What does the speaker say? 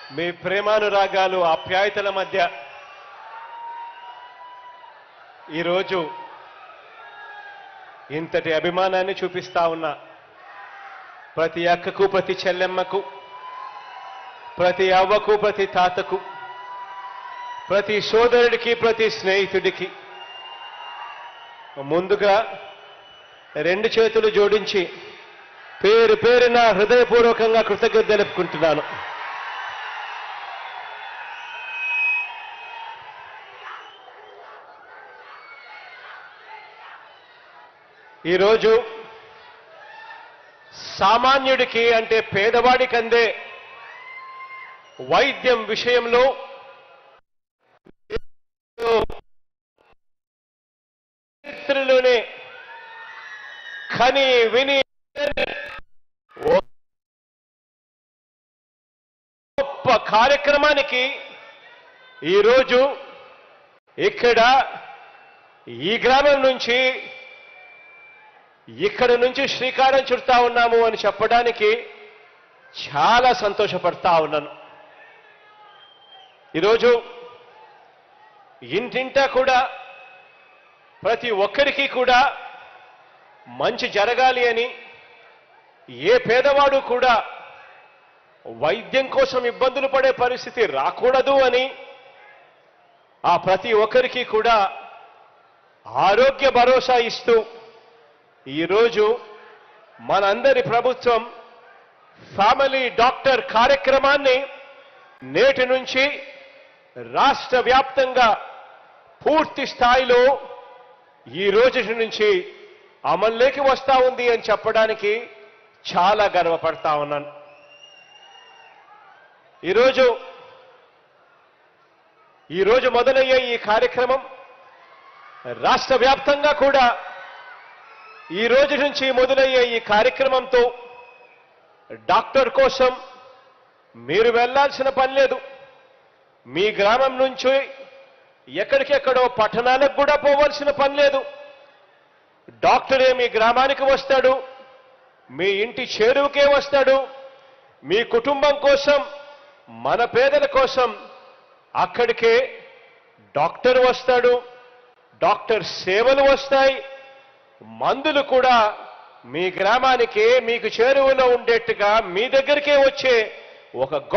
మీ ప్రేమానురాగాలు ఆప్యాయతల మధ్య ఈరోజు ఇంతటి అభిమానాన్ని చూపిస్తా ఉన్నా ప్రతి అక్కకు ప్రతి చెల్లెమ్మకు ప్రతి అవ్వకు ప్రతి తాతకు ప్రతి సోదరుడికి ప్రతి స్నేహితుడికి ముందుగా రెండు చేతులు జోడించి పేరు పేరున హృదయపూర్వకంగా కృతజ్ఞత తెలుపుకుంటున్నాను ఈరోజు సామాన్యుడికి అంటే పేదవాడికి అందే వైద్యం విషయంలో చరిత్రలోనే కని విని గొప్ప కార్యక్రమానికి ఈరోజు ఇక్కడ ఈ గ్రామం నుంచి ఇక్కడ నుంచి శ్రీకారం చుడతా ఉన్నాము అని చెప్పడానికి చాలా సంతోషపడతా ఉన్నాను ఈరోజు ఇంటింటా కూడా ప్రతి ఒక్కరికి కూడా మంచి జరగాలి అని ఏ పేదవాడు కూడా వైద్యం కోసం ఇబ్బందులు పడే పరిస్థితి రాకూడదు అని ఆ ప్రతి ఒక్కరికి కూడా ఆరోగ్య భరోసా ఇస్తూ ఈరోజు మనందరి ప్రభుత్వం ఫ్యామిలీ డాక్టర్ కార్యక్రమాన్ని నేటి నుంచి రాష్ట్ర వ్యాప్తంగా పూర్తి స్థాయిలో ఈ రోజు నుంచి అమల్లోకి వస్తా ఉంది అని చెప్పడానికి చాలా గర్వపడతా ఉన్నాను ఈరోజు ఈరోజు మొదలయ్యే ఈ కార్యక్రమం రాష్ట్ర వ్యాప్తంగా కూడా ఈ రోజు నుంచి మొదలయ్యే ఈ కార్యక్రమంతో డాక్టర్ కోసం మీరు వెళ్ళాల్సిన పని లేదు మీ గ్రామం నుంచి ఎక్కడికెక్కడో పట్టణాలకు కూడా పోవాల్సిన పని లేదు డాక్టరే మీ గ్రామానికి వస్తాడు మీ ఇంటి చేరువుకే వస్తాడు మీ కుటుంబం కోసం మన పేదల కోసం అక్కడికే డాక్టర్ వస్తాడు డాక్టర్ సేవలు వస్తాయి మందులు కూడా మీ గ్రామానికే మీకు చేరువలో ఉండేట్టుగా మీ దగ్గరికే వచ్చే ఒక